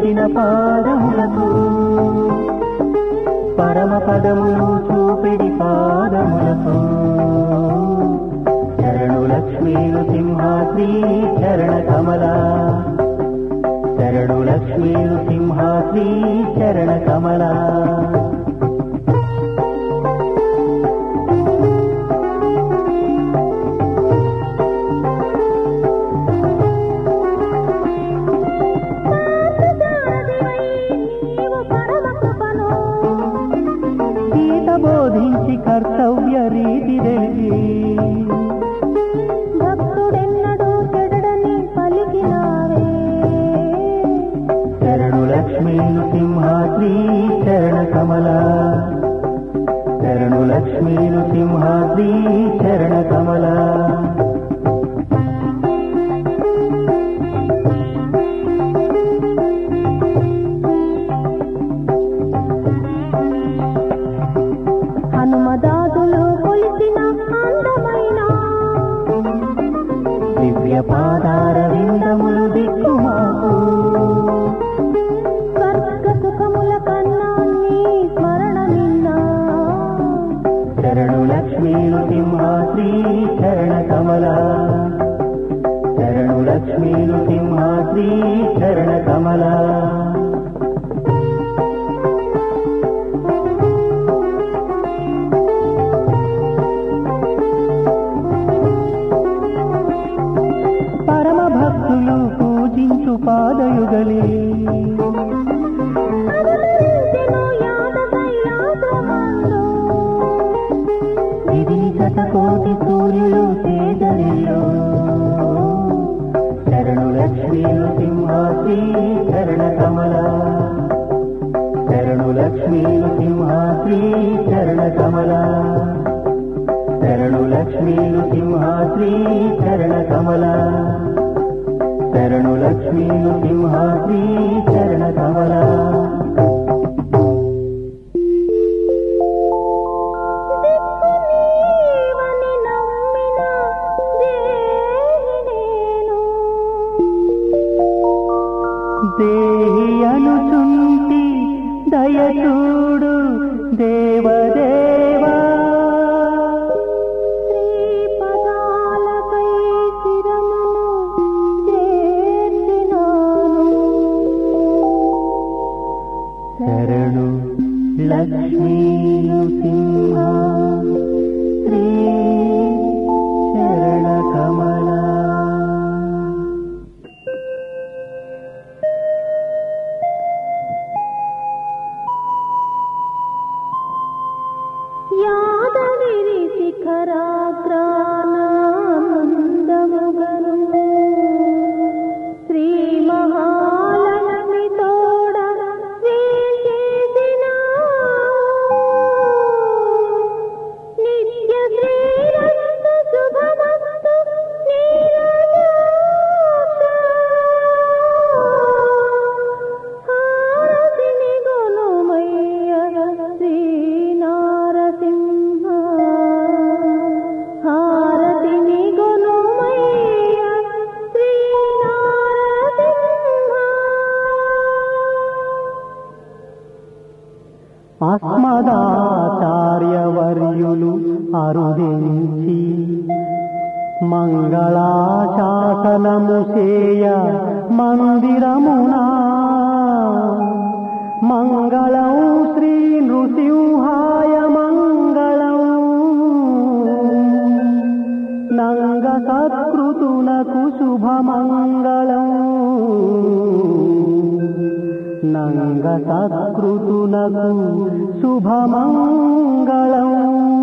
కొలిచిన పాదములకు పరమ పదములు చూపిడి పాదములకు శరణు లక్ష్మీలు సింహాద్రి చరణ కమల శరణు లక్ష్మీలు సింహాద్రి చరణ కమల నీవు పరమ కృపను గీత బోధించి కర్తవ్య రీతి తెలిసి భక్తుడెన్నడూ చెడడని పలికినావే శరణు లక్ష్మీలు సింహాద్రి చరణ కమల శరణు లక్ష్మీలు సింహాద్రి చరణ కమల హనుమదాదులు కొలిసిన అందమైన దివ్య పాదార విందములు దిక్కుమాకు స్వర్గ సుఖముల కన్నా నీ స్మరణ నిన్నా శరణు లక్ష్మీలు సింహాద్రి చరణ కమల శరణు లక్ష్మీలు సింహాద్రి చరణ కమల పరమ భక్తులు పూజించు పాదయుగలే అరుణరించెను యాద కైలాసమందు. విధి శతకోటి సూర్యులు తేజరిలో శరణు లక్ష్మీలు సింహాద్రి చరణ కమల శరణు లక్ష్మీలు సింహాద్రి చరణ కమల శరణు లక్ష్మీలు సింహాద్రి చరణ కమల శరణు లక్ష్మీలు సింహాద్రి చరణ కమల దిక్కు నీవని నమ్మిన దేహి నేను. దేహి అనుచుంటి దయచూడు దేవదేవా శ్రీపదాలపై శిరమును చేర్చినాను. శరణు లక్ష్మీ సింహ శ్రీ శరణ కమలా యాదగిరి శిఖరాగ్రానందముగను శ్రీ మహాలక్ష్మి తోడ వేచేసిన నిత్య శ్రీరస్తు శుభమస్తు హారతిని గొనుమయ్య శ్రీ నారసింహ హారతిని గొనుమయ్య శ్రీ నారసింహ అస్మదాచార్యవర్యులు అరుదించి మంగళాశాసనము చేయ మందిరమునా మంగళం శ్రీ నృసింహాయ మంగళం నంగ సత్కృతునకు శుభమంగళం నంగ సత్కృతునకు శుభమంగళం